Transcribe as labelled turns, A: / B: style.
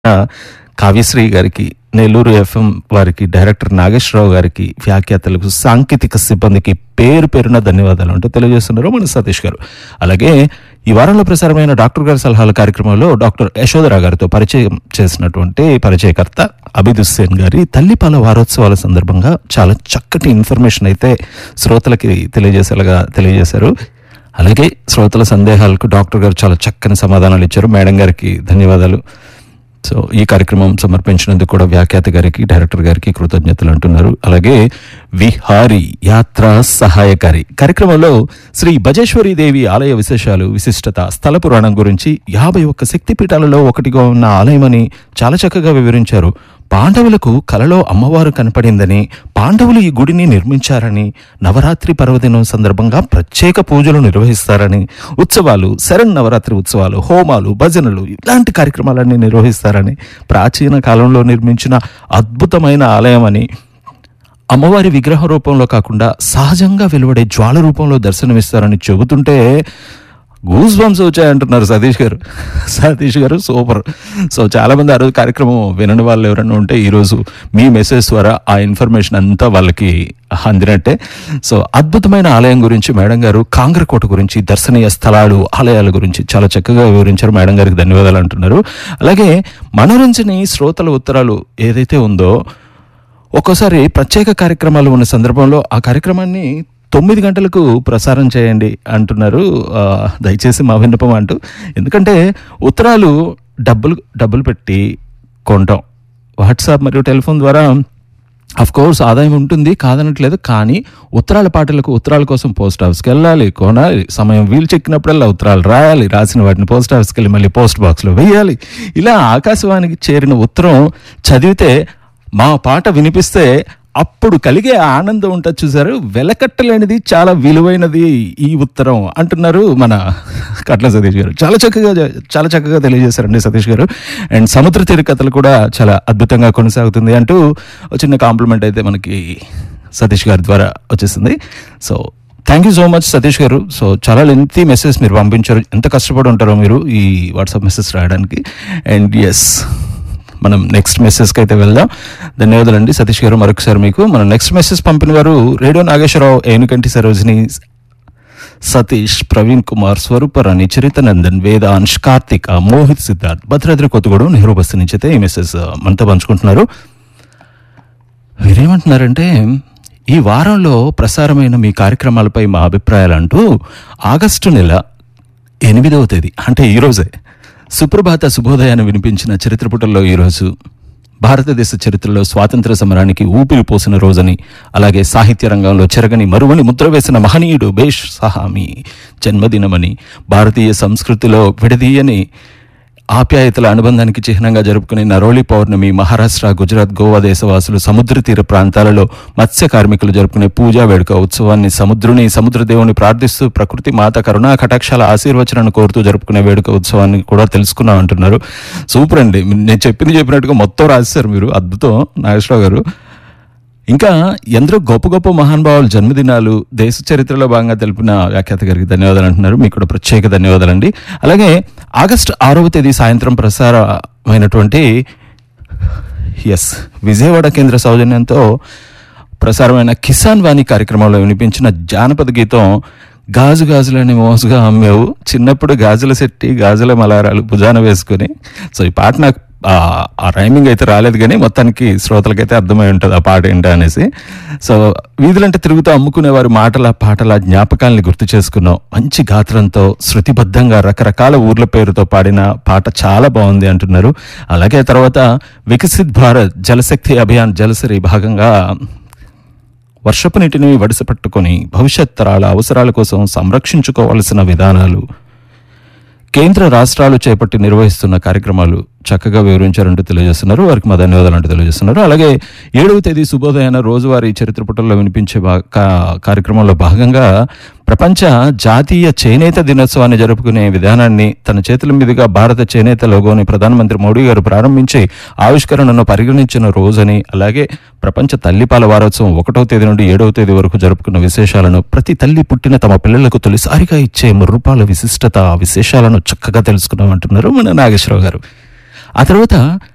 A: కావ్యశ్రీ గారికి నెల్లూరు ఎఫ్ఎం వారికి డైరెక్టర్ నాగేశ్వరరావు గారికి వ్యాఖ్యాతలకు సాంకేతిక సిబ్బందికి పేరు పేరున ధన్యవాదాలు అంటూ తెలియజేస్తున్నారు మన సతీష్ గారు అలాగే ఈ వారంలో ప్రసారమైన డాక్టర్ గారి సలహాల కార్యక్రమంలో డాక్టర్ యశోధరా గారితో పరిచయం చేసినటువంటి పరిచయకర్త అబిద్ హుస్సేన్ గారి తల్లిపాల వారోత్సవాల సందర్భంగా చాలా చక్కటి ఇన్ఫర్మేషన్ అయితే శ్రోతలకి తెలియజేసేలాగా తెలియజేశారు అలాగే శ్రోతల సందేహాలకు డాక్టర్ గారు చాలా చక్కని సమాధానాలు ఇచ్చారు మేడం గారికి ధన్యవాదాలు సో ఈ కార్యక్రమం సమర్పించినందుకు కూడా వ్యాఖ్యాత గారికి డైరెక్టర్ గారికి కృతజ్ఞతలు అంటున్నారు అలాగే విహారీ యాత్ర సహాయకారి కార్యక్రమంలో శ్రీ భజేశ్వరి దేవి ఆలయ విశేషాలు విశిష్టత స్థల పురాణం గురించి యాభై ఒక్క శక్తిపీఠాలలో ఒకటిగా ఉన్న ఆలయమని చాలా చక్కగా వివరించారు పాండవులకు కలలో అమ్మవారు కనపడిందని పాండవులు ఈ గుడిని నిర్మించారని నవరాత్రి పర్వదినం సందర్భంగా ప్రత్యేక పూజలు నిర్వహిస్తారని ఉత్సవాలు శరణ్ నవరాత్రి ఉత్సవాలు హోమాలు భజనలు ఇలాంటి కార్యక్రమాలన్నీ నిర్వహిస్తారని ప్రాచీన కాలంలో నిర్మించిన అద్భుతమైన ఆలయం అని అమ్మవారి విగ్రహ రూపంలో కాకుండా సహజంగా వెలువడే జ్వాల రూపంలో దర్శనమిస్తారని చెబుతుంటే గూస్ బంప్స్ వచ్చాయంటున్నారు సతీష్ గారు సతీష్ గారు సూపర్ సో చాలా మంది ఆ రోజు కార్యక్రమం వినని వాళ్ళు ఎవరైనా ఉంటే ఈరోజు మీ మెసేజ్ ద్వారా ఆ ఇన్ఫర్మేషన్ అంతా వాళ్ళకి అందినట్టే సో అద్భుతమైన ఆలయం గురించి మేడం గారు కాంగ్రకోట గురించి దర్శనీయ స్థలాలు ఆలయాల గురించి చాలా చక్కగా వివరించారు మేడం గారికి ధన్యవాదాలు అంటున్నారు అలాగే మనోరంజని శ్రోతల ఉత్తరాలు ఏదైతే ఉందో ఒక్కోసారి ప్రత్యేక కార్యక్రమాలు ఉన్న సందర్భంలో ఆ కార్యక్రమాన్ని తొమ్మిది గంటలకు ప్రసారం చేయండి అంటున్నారు ఆ, దయచేసి మా విన్నపం అంటూ ఎందుకంటే ఉత్తరాలు డబ్బులు డబ్బులు పెట్టి కొంటాం వాట్సాప్ మరియు టెలిఫోన్ ద్వారా అఫ్ కోర్స్ ఆదాయం ఉంటుంది కాదనట్లేదు కానీ ఉత్తరాల పాటలకు ఉత్తరాల కోసం పోస్ట్ ఆఫీస్కి వెళ్ళాలి కొనాలి సమయం వీలు చెక్కినప్పుడల్లా ఉత్తరాలు రాయాలి రాసిన వాటిని పోస్ట్ ఆఫీస్కి వెళ్ళి మళ్ళీ పోస్ట్ బాక్స్లో వేయాలి ఇలా ఆకాశవాణికి చేరిన ఉత్తరం చదివితే మా పాట వినిపిస్తే అప్పుడు కలిగే ఆనందం ఉంటుంది చూసారు వెలకట్టలేనిది చాలా విలువైనది ఈ ఉత్తరం అంటున్నారు మన కట్ల సతీష్ గారు చాలా చక్కగా చాలా చక్కగా తెలియజేశారండి సతీష్ గారు అండ్ సముద్ర తీర కథలు కూడా చాలా అద్భుతంగా కొనసాగుతుంది అంటూ ఒక చిన్న కాంప్లిమెంట్ అయితే మనకి సతీష్ గారి ద్వారా వచ్చేసింది so thank you so much Satish garu so చాలా లెంతీ మెసేజ్ మీరు పంపించారు ఎంత కష్టపడి ఉంటారో మీరు ఈ వాట్సాప్ మెసేజ్ రాయడానికి అండ్ ఎస్ మనం నెక్స్ట్ మెసేజ్కి అయితే వెళ్దాం ధన్యవాదాలండి సతీష్ గారు మరొకసారి మీకు మనం నెక్స్ట్ మెసేజ్ పంపిన వారు రేడియో నాగేశ్వరరావు ఏనుకంటి సరోజిని సతీష్ ప్రవీణ్ కుమార్ స్వరూపరాణి చరితనందన్ వేదాంశ్ కార్తిక మోహిత్ సిద్ధార్థ్ భద్రాద్రి కొత్తగూడెం నెహ్రూ బస్తీ నుంచి అయితే ఈ మెసేజ్ ఆ, మనతో పంచుకుంటున్నారు వీరేమంటున్నారంటే ఈ వారంలో ప్రసారమైన మీ కార్యక్రమాలపై మా అభిప్రాయాలు అంటూ ఆగస్టు నెల ఎనిమిదవ తేదీ అంటే ఈరోజే సుప్రభాత శుభోదయాన్ని వినిపించిన చరిత్ర పుటల్లో ఈరోజు భారతదేశ చరిత్రలో స్వాతంత్ర సమరానికి ఊపిరి పోసిన రోజని అలాగే సాహిత్య రంగంలో చెరగని మరువని ముద్ర వేసిన మహనీయుడు బేష్ సహామి జన్మదినమని భారతీయ సంస్కృతిలో విడదీయని ఆప్యాయతల అనుబంధానికి చిహ్నంగా జరుపుకునే నరోలి పౌర్ణమి మహారాష్ట్ర గుజరాత్ గోవా దేశవాసులు సముద్ర తీర ప్రాంతాలలో మత్స్య కార్మికులు జరుపుకునే పూజా వేడుక ఉత్సవాన్ని సముద్రుని సముద్రదేవుని ప్రార్థిస్తూ ప్రకృతి మాత కరుణా కటాక్షాల ఆశీర్వచనాన్ని కోరుతూ జరుపుకునే వేడుక ఉత్సవాన్ని కూడా తెలుసుకున్నాం అంటున్నారు సూపర్ అండి నేను చెప్పింది చెప్పినట్టుగా మొత్తం రాశారు మీరు అద్భుతం నాగేశ్వరరావు గారు ఇంకా ఎందరో గొప్ప గొప్ప మహానుభావుల జన్మదినాలు దేశ చరిత్రలో భాగంగా తెలిపిన వ్యాఖ్యాత గారికి ధన్యవాదాలు అంటున్నారు మీకు కూడా ప్రత్యేక ధన్యవాదాలండి అలాగే ఆగస్టు ఆరవ తేదీ సాయంత్రం ప్రసారమైనటువంటి ఎస్ విజయవాడ కేంద్ర సౌజన్యంతో ప్రసారమైన కిసాన్ వాణి కార్యక్రమంలో వినిపించిన జానపద గీతం గాజు గాజులని మోసుగా అమ్మేవు చిన్నప్పుడు గాజుల సెట్టి గాజుల మలారాలు భుజాన వేసుకుని సో ఈ పాట నాకు ఆ ఆ రైమింగ్ అయితే రాలేదు కానీ మొత్తానికి శ్రోతలకైతే అర్థమై ఉంటుంది ఆ పాట ఏంటో అనేసి సో వీధులంటే తిరుగుతూ అమ్ముకునే వారి మాటల పాటల జ్ఞాపకాల్ని గుర్తు చేసుకున్నాం మంచి గాత్రంతో శృతిబద్ధంగా రకరకాల ఊర్ల పేరుతో పాడిన పాట చాలా బాగుంది అంటున్నారు అలాగే తర్వాత వికసిత్ భారత్ జలశక్తి అభియాన్ జలసరి భాగంగా వర్షపు నీటిని వడిసపెట్టుకొని భవిష్యత్ తరాల అవసరాల కోసం సంరక్షించుకోవాల్సిన విధానాలు కేంద్ర రాష్ట్రాలు చేపట్టి నిర్వహిస్తున్న కార్యక్రమాలు చక్కగా వివరించారంటూ తెలియజేస్తున్నారు వారికి మా ధన్యవాదాలు అంటూ తెలియజేస్తున్నారు అలాగే ఏడవ తేదీ శుభోదయాన రోజువారీ చరిత్ర పుటల్లో వినిపించే భా- కా- కార్యక్రమంలో భాగంగా ప్రపంచ జాతీయ చేనేత దినోత్సవాన్ని జరుపుకునే విధానాన్ని తన చేతుల మీదుగా భారత చేనేత లోగోని ప్రధానమంత్రి మోడీ గారు ప్రారంభించి ఆవిష్కరణను పరిగణించిన రోజని అలాగే ప్రపంచ తల్లిపాల వారోత్సవం ఒకటో తేదీ నుండి ఏడవ తేదీ వరకు జరుపుకున్న విశేషాలను ప్రతి తల్లి పుట్టిన తమ పిల్లలకు తొలిసారిగా ఇచ్చే ముర్రుపాల విశిష్టత ఆ విశేషాలను చక్కగా తెలుసుకున్నామంటున్నారు మన నాగేశ్వరరావు గారు ఆ తర్వాత